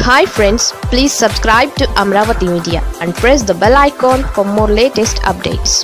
hi friends please subscribe to Amaravati media and press the bell icon for more latest updates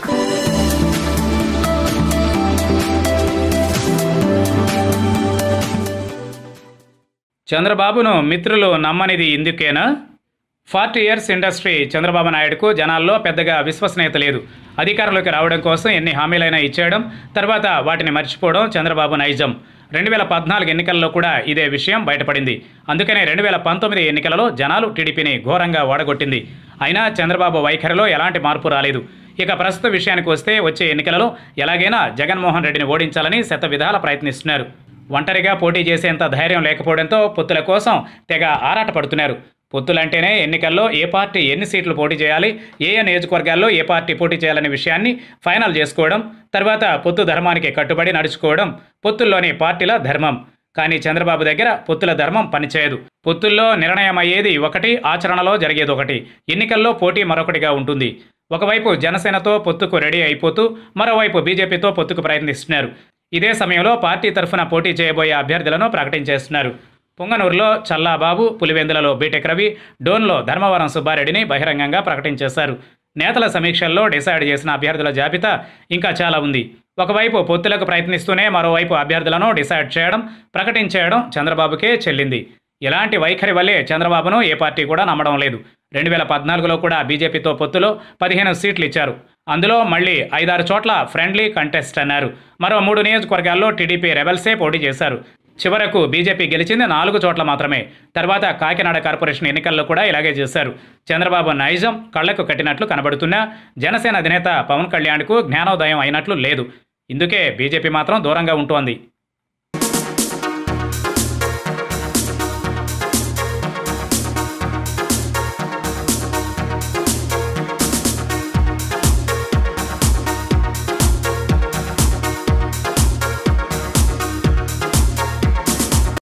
చంద్రబాబును మిత్రులు నమ్మనిది ఇందుకేనా forty years industry Chandrababu నాయుడుకు జనాల్లో పెద్దగా విశ్వసనీయత లేదు అధికారంలోకి రావడం కోసం ఎన్ని హామీలైనా ఇచ్చేయడం తర్వాత వాటిని మర్చిపోవడం చంద్రబాబు నైజం రెండు వేల పద్నాలుగు ఎన్నికల్లో కూడా ఇదే విషయం బయటపడింది అందుకనే రెండు వేల పంతొమ్మిది ఎన్నికలలో జనాలు టీడీపీని ఘోరంగా ఓడగొట్టింది అయినా చంద్రబాబు వైఖరిలో ఎలాంటి మార్పు రాలేదు ఇక ప్రస్తుత విషయానికి వస్తే వచ్చే ఎన్నికలలో ఎలాగైనా జగన్మోహన్ రెడ్డిని ఓడించాలని శత విధాల ప్రయత్నిస్తున్నారు ఒంటరిగా పోటీ చేసేంత ధైర్యం లేకపోవడంతో పొత్తుల కోసం తెగ ఆరాటపడుతున్నారు పొత్తులంటేనే ఎన్నికల్లో ఏ పార్టీ ఎన్ని సీట్లు పోటీ చేయాలి ఏ ఏ నియోజకవర్గాల్లో ఏ పార్టీ పోటీ చేయాలనే విషయాన్ని ఫైనల్ చేసుకోవడం తర్వాత పొత్తు ధర్మానికి కట్టుబడి నడుచుకోవడం పొత్తుల్లోని పార్టీల ధర్మం కానీ చంద్రబాబు దగ్గర పొత్తుల ధర్మం పనిచేయదు పొత్తుల్లో నిర్ణయం అయ్యేది ఒకటి ఆచరణలో జరిగేది ఒకటి ఎన్నికల్లో పోటీ మరొకటిగా ఉంటుంది ఒకవైపు జనసేనతో పొత్తుకు రెడీ అయిపోతూ మరోవైపు బీజేపీతో పొత్తుకు ప్రయత్నిస్తున్నారు ఇదే సమయంలో పార్టీ తరఫున పోటీ చేయబోయే అభ్యర్థులను ప్రకటించేస్తున్నారు పొంగనూరులో చల్లాబాబు పులివెందులలో బీటెక్ రవి డోన్లో ధర్మవరం సుబ్బారెడ్డిని బహిరంగంగా ప్రకటించేశారు నేతల సమీక్షల్లో డిసైడ్ చేసిన అభ్యర్థుల జాబితా ఇంకా చాలా ఉంది ఒకవైపు పొత్తులకు ప్రయత్నిస్తూనే మరోవైపు అభ్యర్థులను డిసైడ్ చేయడం ప్రకటించేయడం చంద్రబాబుకే చెల్లింది ఇలాంటి వైఖరి వల్లే చంద్రబాబును ఏ పార్టీ కూడా నమ్మడం లేదు రెండు వేల పద్నాలుగులో కూడా బీజేపీతో పొత్తులో పదిహేను సీట్లు ఇచ్చారు అందులో మళ్ళీ ఐదారు చోట్ల ఫ్రెండ్లీ కంటెస్ట్ అన్నారు మరో మూడు నియోజకవర్గాల్లో టీడీపీ రెబల్సే పోటీ చేశారు చివరకు బీజేపీ గెలిచింది నాలుగు చోట్ల మాత్రమే తర్వాత కాకినాడ కార్పొరేషన్ ఎన్నికల్లో కూడా ఇలాగే చేశారు చంద్రబాబు నైజం కళ్లకు కట్టినట్లు కనబడుతున్నా జనసేన అధినేత పవన్ కళ్యాణ్కు జ్ఞానోదయం అయినట్లు లేదు ఇందుకే బీజేపీ మాత్రం దూరంగా ఉంటోంది